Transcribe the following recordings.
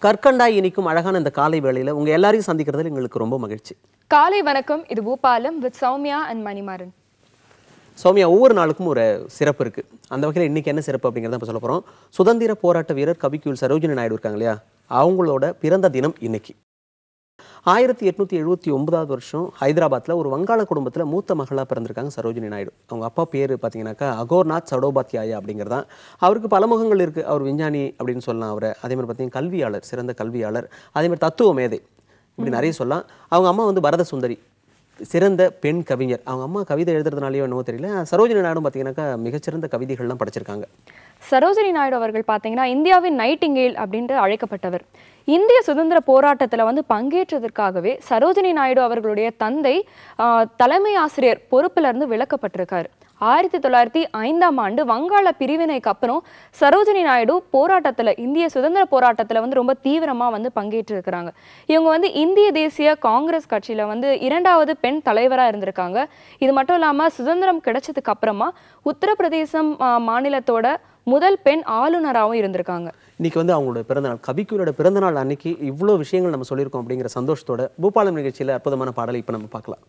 கற்கண்டாய் இனிக்கும் அழகான இந்த காலை வேளையில் உங்கள் எல்லாரையும் சந்திக்கிறதுல எங்களுக்கு ரொம்ப மகிழ்ச்சி காலை வணக்கம் இது பூபாலம் வித் சௌமியா அண்ட் மணிமாறன் சௌமியா ஒவ்வொரு நாளுக்கும் ஒரு சிறப்பு இருக்குது அந்த வகையில் இன்றைக்கி என்ன சிறப்பு அப்படிங்கிறத நம்ம சொல்ல போகிறோம் சுதந்திர போராட்ட வீரர் கவிக்குயில் சரோஜினி நாயுடு இருக்காங்க இல்லையா அவங்களோட பிறந்த தினம் இன்னைக்கு ஆயிரத்தி எட்நூற்றி எழுபத்தி ஒன்பதாவது வருஷம் ஹைதராபாத்தில் ஒரு வங்காள குடும்பத்தில் மூத்த மகளாக பிறந்திருக்காங்க சரோஜினி நாயுடு அவங்க அப்பா பேர் பார்த்தீங்கன்னாக்கா அகோர்நாத் சடோபாத்யாயா அப்படிங்கிறதான் அவருக்கு பல முகங்கள் இருக்குது அவர் விஞ்ஞானி அப்படின்னு சொல்லலாம் அவரை அதே மாதிரி பார்த்தீங்கன்னா கல்வியாளர் சிறந்த கல்வியாளர் அதே மாதிரி தத்துவ மேதை இப்படி நிறைய சொல்லலாம் அவங்க அம்மா வந்து பரத சுந்தரி சிறந்த பெண் கவிஞர் அவங்க அம்மா கவிதை எழுதுறதுனாலயோ என்னவோ தெரியல சரோஜினி நாயுடும் பார்த்தீங்கன்னாக்கா மிகச்சிறந்த கவிதைகள்லாம் படிச்சிருக்காங்க சரோஜினி நாயுடு அவர்கள் பார்த்தீங்கன்னா இந்தியாவின் நைட்டிங்கேல் அப்படின்ட்டு அழைக்கப்பட்டவர் இந்திய சுதந்திர போராட்டத்தில் வந்து பங்கேற்றதற்காகவே சரோஜினி நாயுடு அவர்களுடைய தந்தை ஆஹ், தலைமை ஆசிரியர் பொறுப்புல இருந்து விலக்கப்பட்டிருக்காரு ஆயிரத்தி தொள்ளாயிரத்தி ஐந்தாம் ஆண்டு வங்காள பிரிவினைக்கு அப்புறம் சரோஜினி நாயுடு போராட்டத்தில் இந்திய சுதந்திர போராட்டத்தில் வந்து ரொம்ப தீவிரமாக வந்து பங்கேற்றிருக்கிறாங்க இவங்க வந்து இந்திய தேசிய காங்கிரஸ் கட்சியில் வந்து இரண்டாவது பெண் தலைவராக இருந்திருக்காங்க இது மட்டும் இல்லாமல் சுதந்திரம் கிடைச்சதுக்கு அப்புறமா உத்தரப்பிரதேசம் ஆஹ், மாநிலத்தோட முதல் பெண் ஆளுநராகவும் இருந்திருக்காங்க இன்னைக்கு வந்து அவங்களோட பிறந்தநாள் கவிக்குயோட பிறந்தநாள் அன்னைக்கு இவ்வளோ விஷயங்கள் நம்ம சொல்லியிருக்கோம் அப்படிங்கிற சந்தோஷத்தோட பூபாலம் நிகழ்ச்சியில் அற்புதமான பாடலை இப்போ நம்ம பார்க்கலாம்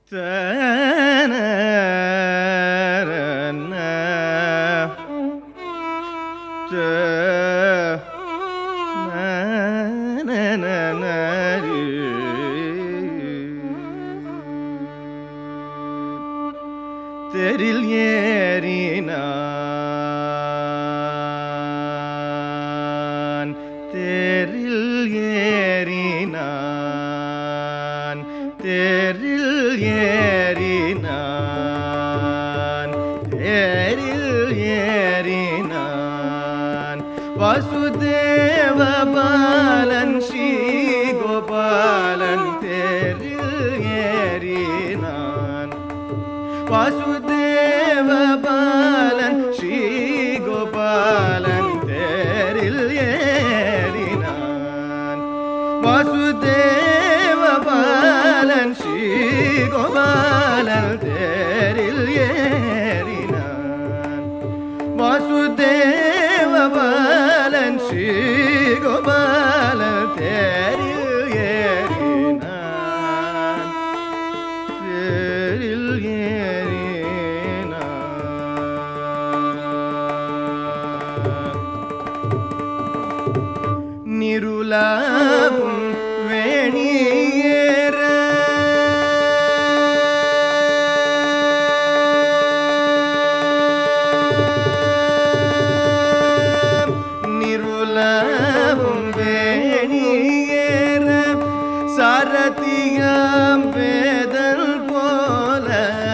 தெரில் ஏறினான் தெரில் ஏறினான் தெரில் ஏறினான் தேரில் ஏறினான் வசுதேவ பாலன் ஸ்ரீ கோபாலன் தேரில் ஏறினான் வாசுதேவ பாலன் ஸ்ரீ கோபாலன் தேரில் ஏறினான் வாசுதேவ பாலன் ஸ்ரீ கோபாலன் தேரில் ஏறினான் வாசுதேவ பாலன் ஸ்ரீ கோபாலன் தேரில் ஏறினான் தேரில் ஏறினான் நிருலாவும் வேணியேற நிருலாவும் வேணியேற சாரதியாம் வேதல் போல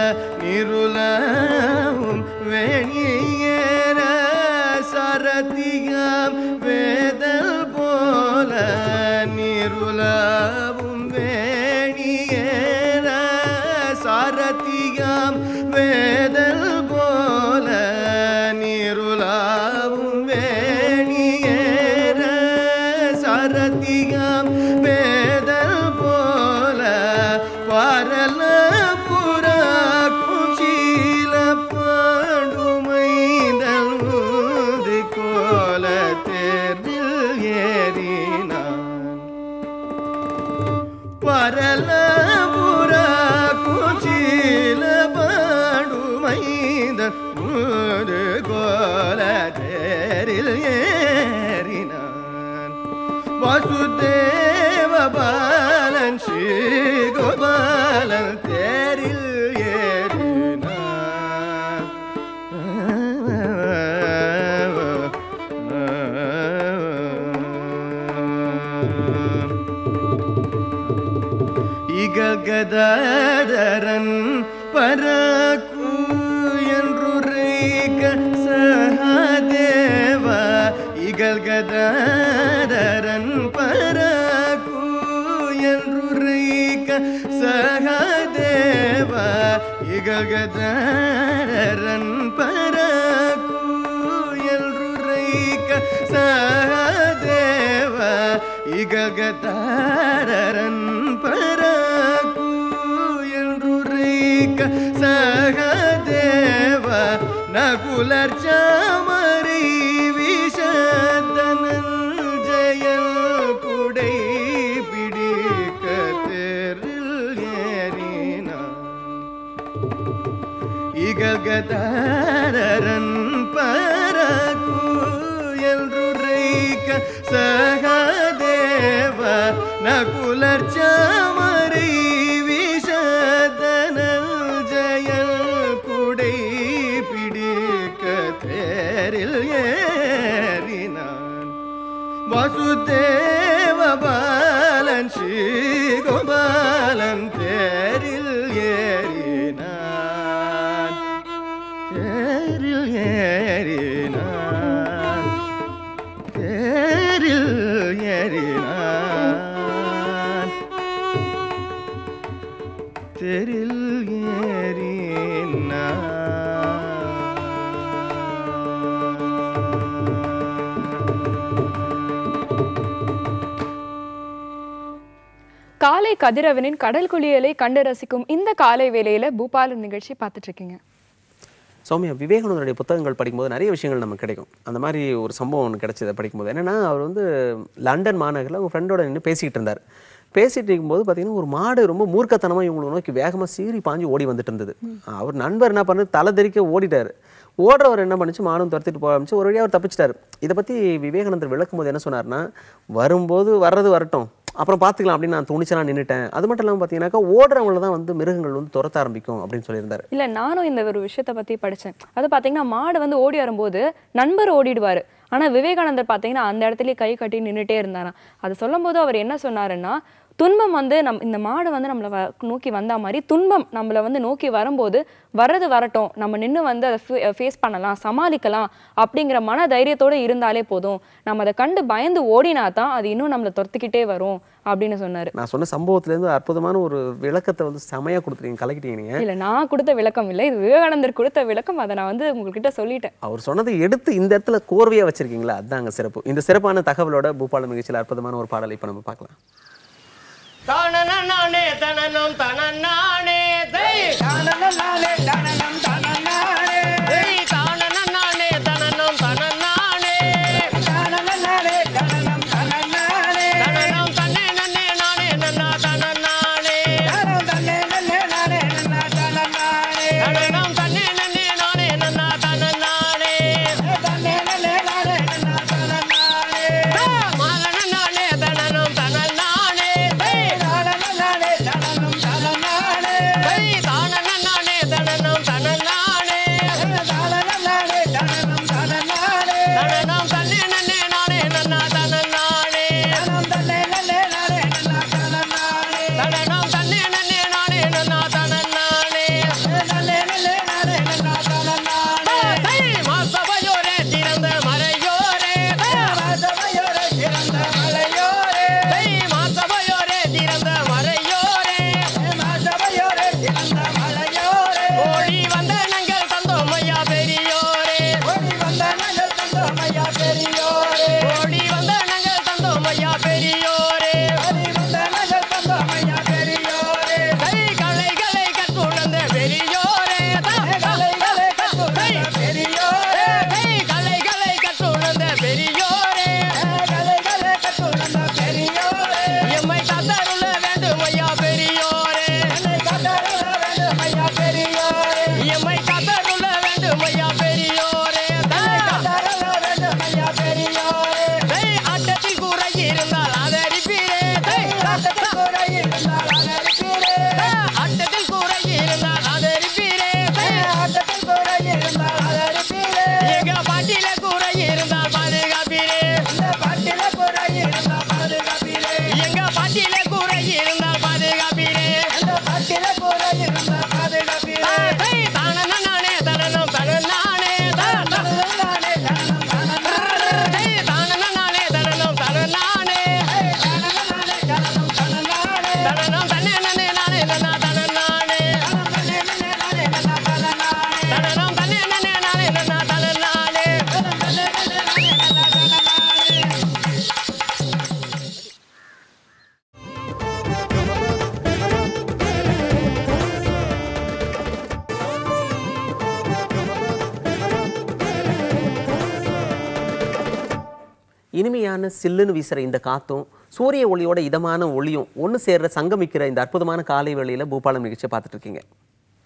நிருலாவும் வேணியேற சாரதியாம் வேதல் போல நிருலாவும் வேணியேற சாரதியாம் வேதல் போல நிருலாவும் வேணியேற சாரதியாம் வேதல் போல பரல புறா குஷீல பாண்டுமைதல் ஊது கோல தேர்வில் ஏறினான் பரலபுரா குச்சில பாடுமைந்த ஊரு கோல தேரில் ஏறினான் வசுதேவ பாலன் ஸ்ரீ கோபாலன் தேரில் ஏறினான் இககதாதரன் பரகு என்றுரைக்க சகாதேவ இகல்கதாதரன் பரகு என்றுரைக்க சகாதேவ இகல்கதாதரன் பரகு என்றுரைக்க சகாதேவ இககதாரன் பரகு என்றுரைக்க சகதேவ நகுலர் சாமரை விஷதனன் ஜெயல் ಜಗದಾರರನ್ ಪರಕು ಎಲ್ರು ರೈಕ ಸಹದೇವ ನಕುಲರ್ಚ ಮರೈ ವಿಷದನಲ್ ಜಯಲ್ ಕುಡೈ பிடிக்க தேரில் ஏறினான் வசுதேவ பாலன் ஸ்ரீ கோபாலன் தேரில் ஏறினான் தேரில் ஏறினான் தேரில் ஏறினான் தெரில் காலை கதிரவனின் கடல் குளியலை கண்டு ரசிக்கும் இந்த காலை வேளையில பூபாலம் நிகழ்ச்சி பார்த்துட்டு இருக்கீங்க சௌமியா விவேகானந்தருடைய புத்தகங்கள் படிக்கும்போது நிறைய விஷயங்கள் நமக்கு கிடைக்கும் அந்த மாதிரி ஒரு சம்பவம் ஒன்று கிடைச்சது படிக்கும்போது என்னன்னா அவர் வந்து லண்டன் மாநகரில் அவங்க ஃப்ரெண்டோட நின்று பேசிக்கிட்டு இருந்தார் பேசிட்டு இருக்கும்போது பார்த்தீங்கன்னா ஒரு மாடு ரொம்ப மூர்க்கத்தனமாக இவங்களை நோக்கி வேகமாக சீறி பாஞ்சு ஓடி வந்துட்டு இருந்தது அவர் நண்பர் என்ன பண்ணு தலை தெறிக்க ஓடிட்டார் ஓடுறவர் என்ன பண்ணுச்சு மாடும் துரத்திட்டு போக ஆரம்பிச்சு ஒரு வழியாக அவர் தப்பிச்சிட்டாரு இதை பற்றி விவேகானந்தர் விளக்கும் போது என்ன சொன்னார்னா வரும்போது வர்றது வரட்டும் அப்புறம் பார்த்துக்கலாம் அப்படின்னு நான் துணிச்சலாக நின்றுட்டேன் அது மட்டும் இல்லாமல் பார்த்தீங்கன்னாக்கா ஓடுறவங்கள தான் வந்து மிருகங்கள் வந்து துரத்த ஆரம்பிக்கும் அப்படின்னு சொல்லியிருந்தாரு இல்ல நானும் இந்த ஒரு விஷயத்தை பத்தி படிச்சேன் அது பாத்தீங்கன்னா மாடு வந்து ஓடி வரும்போது நண்பர் ஓடிடுவாரு ஆனா விவேகானந்தர் பாத்தீங்கன்னா அந்த இடத்துலயே கை கட்டி நின்னுட்டே இருந்தாராம் அது சொல்லும்போது அவர் என்ன சொன்னாருன்னா துன்பம் வந்து நம் இந்த மாடு வந்து நம்மளை வ நோக்கி வந்தா மாதிரி துன்பம் நம்மளை வந்து நோக்கி வரும்போது வர்றது வரட்டும் நம்ம நின்று வந்து அதை ஃபேஸ் பண்ணலாம் சமாளிக்கலாம் அப்படிங்கிற மன தைரியத்தோட இருந்தாலே போதும் நம்ம அதை கண்டு பயந்து ஓடினா தான் அது இன்னும் நம்மளை துரத்துக்கிட்டே வரும் அப்படின்னு சொன்னாரு நான் சொன்ன சம்பவத்திலேருந்து அற்புதமான ஒரு விளக்கத்தை வந்து செமையாக கொடுத்துருக்கீங்க கலக்கிட்டீங்க நீங்கள் இல்ல நான் கொடுத்த விளக்கம் இல்லை இது விவேகானந்தர் கொடுத்த விளக்கம் அதை நான் வந்து உங்ககிட்ட சொல்லிட்டேன் அவர் சொன்னதை எடுத்து இந்த இடத்துல கோர்வையாக வச்சிருக்கீங்களா அதாங்க சிறப்பு இந்த சிறப்பான தகவலோட பூபாலம் நிகழ்ச்சியில் அற்புதமான ஒரு பாடலை இப்போ நம்ம பார்க்கலாம் தானே தனனம் தனநானே தை தானநானே தனனம் தனநானே தை தானநானே தனனம் தனநானே தானநானே தனனம் தனநானே தனனம் தன்னே நன்னே நானே நன்னா தனநானே தனம் தன்னே நன்னே நானே நன்னா தனநானே தனனம் தன்னே நன்னே நானே நன்னா தனநானே தன்னே நன்னே நானே நன்னா தனநானே மாலனநானே தனனம் தனநானே தை தானநானே தனனம் தனநானே தை தானநானே தனனம் தனநானே தானநானே தனனம் தனநானே தனனம் தன்னே நன்னே நானே நன்னா தனநானே தனம் தன்னே நன்னே நானே நன்னா தனநானே தனனம் தன்னே நன்னே நானே நன்னா தனநானே நன்னே நன்னே நானே நன்னா தனநானே தை மாசபயோரே திறந்த மறையோரே மாசபயோரே திறந்த மலையோரே தை மாசபயோரே திறந்த மறையோரே மாசபயோரே திறந்த மலையோரே ஓடி வந்த நங்கள் தந்தோம் ஐயா பெரியோரே ஓடி வந்த நங்கள் தந்தோம் ஐயா பெரியோரே ஓடி வந்த நங்கள் தந்தோம் ஐயா பெரியோரே ஓடி வந்த நங்கள் தந்தோம் ஐயா பெரியோரே தை கலைகளை கற்றுணர்ந்த பெரியோரே கலைகளை கற்றுணர்ந்த பெரியோரே தை கலைகளை கற்றுணர்ந்த பெரியோரே கலைகளை கற்றுணர்ந்த பெரியோரே எம்மை காத்தருள வேண்டும் ஐயா பெரியோரே என்னை காத்தருள வேண்டும் ஐயா பெரியோரே எம்மை காத்தருள வேண்டும் ஐயா பெரியோரே காத்தருள வேண்டும் ஐயா பெரியோரே தை ஆட்டத்தில் குறை இருந்தால் ஆதரிப்பீரே தை ஆட்டத்தில் குறை இருந்தால் ஆதரிப்பீரே ஆட்டத்தில் குறை இருந்தால் ஆதரிப்பீரே தை ஆட்டத்தில் குறை இருந்தால் ஆதரிப்பீரே எங்க பாட்டில குறை இருந்தால் பாதுகாப்பீரே இந்த பாட்டில குறை இருந்தால் பாதுகாப்பீரே எங்க பாட்டில குறை இருந்தால் பாதுகாப்பீரே இந்த பாட்டில குறை இருந்தால் பாதுகாப்பீரே தை தானநானே தனனம் தனநானே தனநானே தனனம் தனநானே தை தானநானே தனனம் தனநானே தானநானே தனனம் தனநானே தனனம் தன்னே நன்னே நானே நன்னா தனநானே தனனம் தன்னே நன்னே நானே நன்னா தனநானே தனனம் தன்னே நன்னே நானே நன்னா தனநானே தனனம் தன்னே நன்னே நானே நன்னா தனநானே இனிமையான சில்லுன்னு வீசுகிற இந்த காத்தும் சூரிய ஒளியோட இதமான ஒளியும் ஒன்று சேர்ற சங்கமிக்கிற இந்த அற்புதமான காலை வேளையில் பூபாலம் நிகழ்ச்சியை பார்த்துட்டு இருக்கீங்க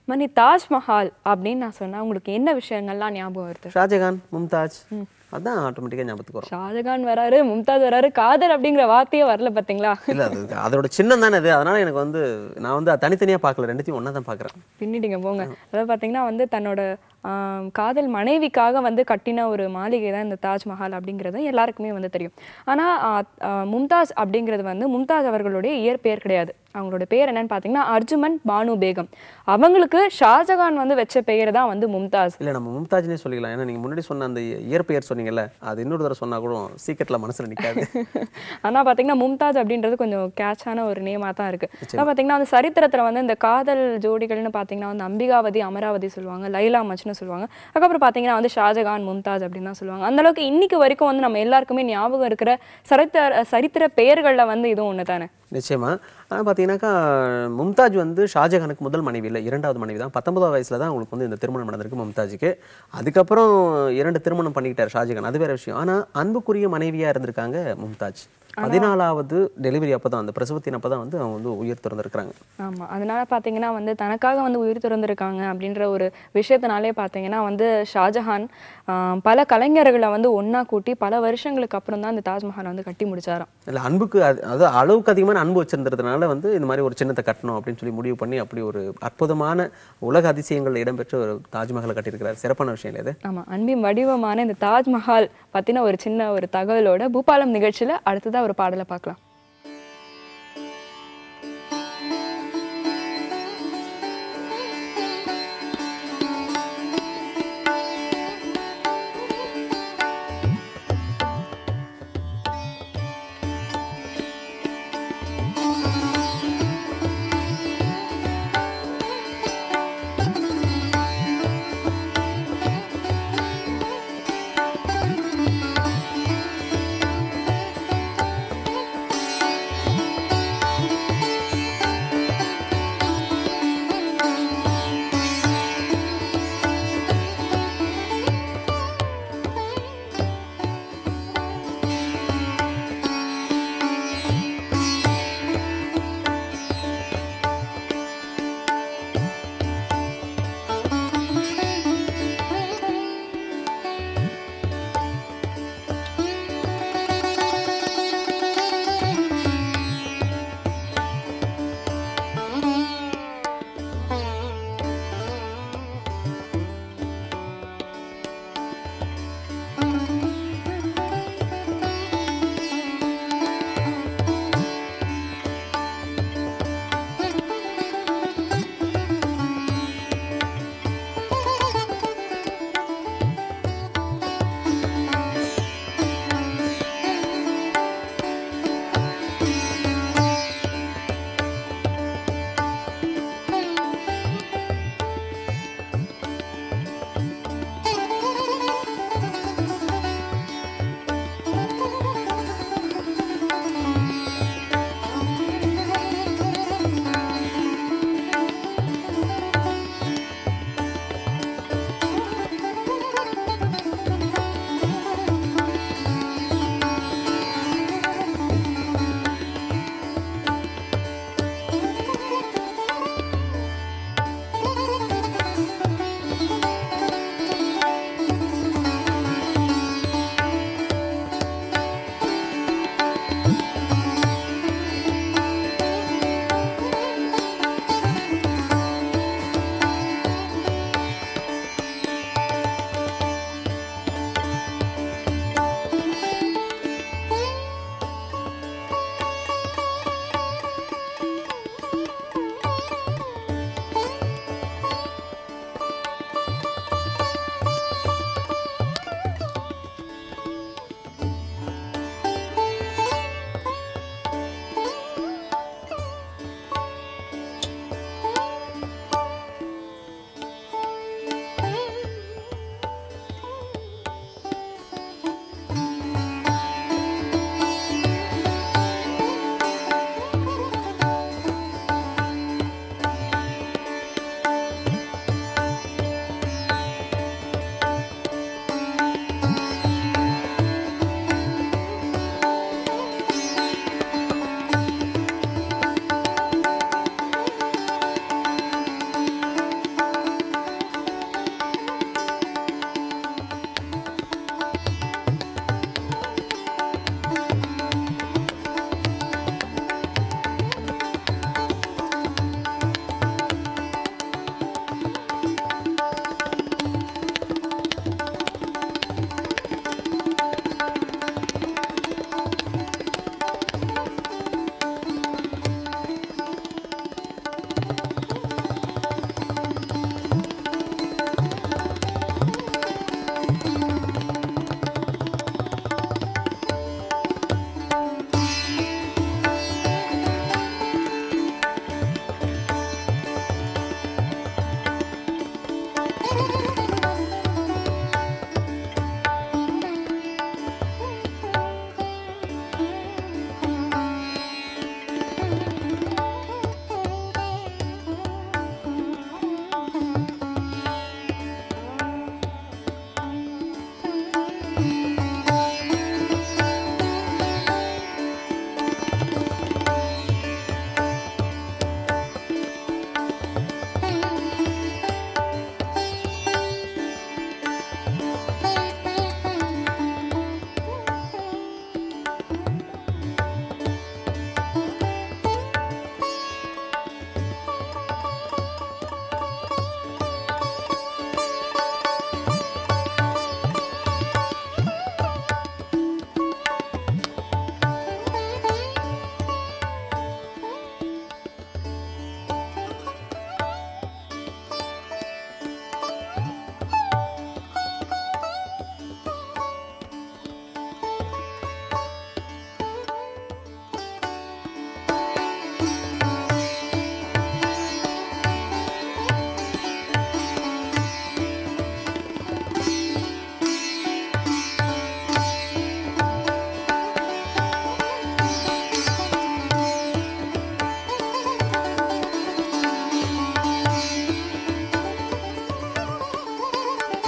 மணி தாஜ்மஹால் அப்படின்னு நான் சொன்னா உங்களுக்கு என்ன விஷயங்கள்லாம் ஞாபகம் வருது ஷாஜகான் மும்தாஜ் அதான் ஆட்டோமேட்டிக்காக ஞாபகத்துக்கு வரும் ஷாஜகான் வராரு மும்தாஜ் வராரு காதல் அப்படிங்கிற வார்த்தையே வரல பாத்தீங்களா இல்ல அது அதோட சின்னம் தானே அது அதனால எனக்கு வந்து நான் வந்து தனித்தனியா பார்க்கல ரெண்டுத்தையும் ஒண்ணா தான் பார்க்குறேன் பின்னிடுங்க போங்க அதாவது பார்த்தீங்கன்னா வந்து தன்னோட ஆம், காதல் மனைவிக்காக வந்து கட்டின ஒரு மாளிகை தான் இந்த தாஜ்மஹால் அப்படிங்கிறது எல்லாருக்குமே வந்து தெரியும் ஆனால் மும்தாஜ் அப்படிங்கிறது வந்து மும்தாஜ் அவர்களுடைய இயற்பெயர் கிடையாது அவங்களோட பேர் என்னன்னு பார்த்தீங்கன்னா அர்ஜுமன் பானு பேகம் அவங்களுக்கு ஷாஜகான் வந்து வச்ச பெயர் தான் வந்து மும்தாஜ் இல்ல நம்ம மும்தாஜ்னே சொல்லிக்கலாம் ஏன்னா நீங்க முன்னாடி சொன்ன அந்த இயற்பெயர் சொன்னீங்கல்ல அது இன்னொரு தடவை சொன்னா கூட சீக்கிரத்தில் மனசுல நிக்காது ஆனா பாத்தீங்கன்னா மும்தாஜ் அப்படின்றது கொஞ்சம் கேட்சான ஒரு நேமா தான் இருக்கு அதான் பாத்தீங்கன்னா அந்த சரித்திரத்துல வந்து இந்த காதல் ஜோடிகள்னு பாத்தீங்கன்னா வந்து அம்பிகாவதி அமராவதி சொல்லுவாங்க லைலா மச்னு சொல்லுவாங்க அதுக்கப்புறம் பாத்தீங்கன்னா வந்து ஷாஜகான் மும்தாஜ் அப்படின்னு தான் சொல்லுவாங்க அந்த அளவுக்கு இன்னைக்கு வரைக்கும் வந்து நம்ம எல்லாருக்குமே ஞாபகம் இருக்கிற சரித்திர சரித்திர பெயர்கள்ல வந்து இதுவும் ஒண்ணு தானே நிச்சயமா ஆனால் பார்த்தீங்கன்னாக்கா மும்தாஜ் வந்து ஷாஜகானுக்கு முதல் மனைவி இல்லை இரண்டாவது மனைவி தான் பத்தொன்பதாவது வயசுல தான் அவங்களுக்கு வந்து இந்த திருமணம் நடந்திருக்கு மும்தாஜுக்கு அதுக்கப்புறம் இரண்டு திருமணம் பண்ணிக்கிட்டார் ஷாஜகான் அது வேற விஷயம் ஆனால் அன்புக்குரிய மனைவியா இருந்திருக்காங்க மும்தாஜ் பதினாலாவது டெலிவரி அப்போ தான் அந்த பிரசவத்தின் அப்போ தான் வந்து அவங்க வந்து உயிர் திறந்திருக்கிறாங்க ஆமா அதனால பாத்தீங்கன்னா வந்து தனக்காக வந்து உயிர் திறந்திருக்காங்க அப்படின்ற ஒரு விஷயத்தினாலே பாத்தீங்கன்னா வந்து ஷாஜஹான் ஆஹ், பல கலைஞர்களை வந்து ஒண்ணா கூட்டி பல வருஷங்களுக்கு அப்புறம் தான் இந்த தாஜ்மஹாலை வந்து கட்டி முடிச்சாராம் இல்லை அன்புக்கு அது அது அளவுக்கு அதிகமான அன்பு வச்சிருந்ததுனால வந்து இந்த மாதிரி ஒரு சின்னத்தை கட்டணும் அப்படின்னு சொல்லி முடிவு பண்ணி அப்படி ஒரு அற்புதமான உலக அதிசயங்கள் இடம்பெற்ற ஒரு தாஜ்மஹாலை கட்டியிருக்கிறார் சிறப்பான விஷயம் இல்லை இது ஆமா அன்பின் வடிவமான இந்த தாஜ்மஹால் பத்தின ஒரு சின்ன ஒரு தகவலோட பூபாலம் நிகழ்ச்சியில அடுத்ததா ஒரு பாடலை பார்க்கலாம் ஆ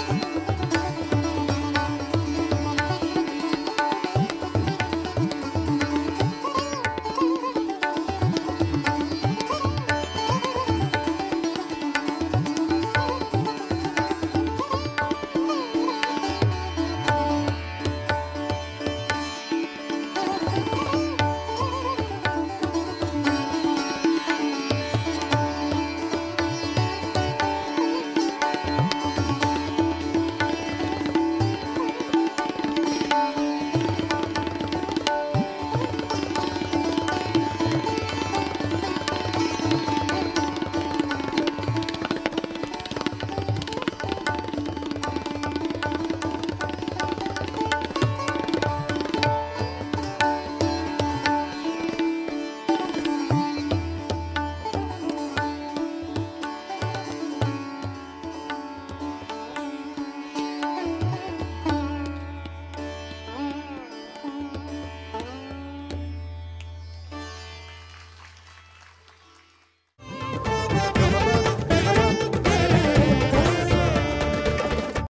ஆ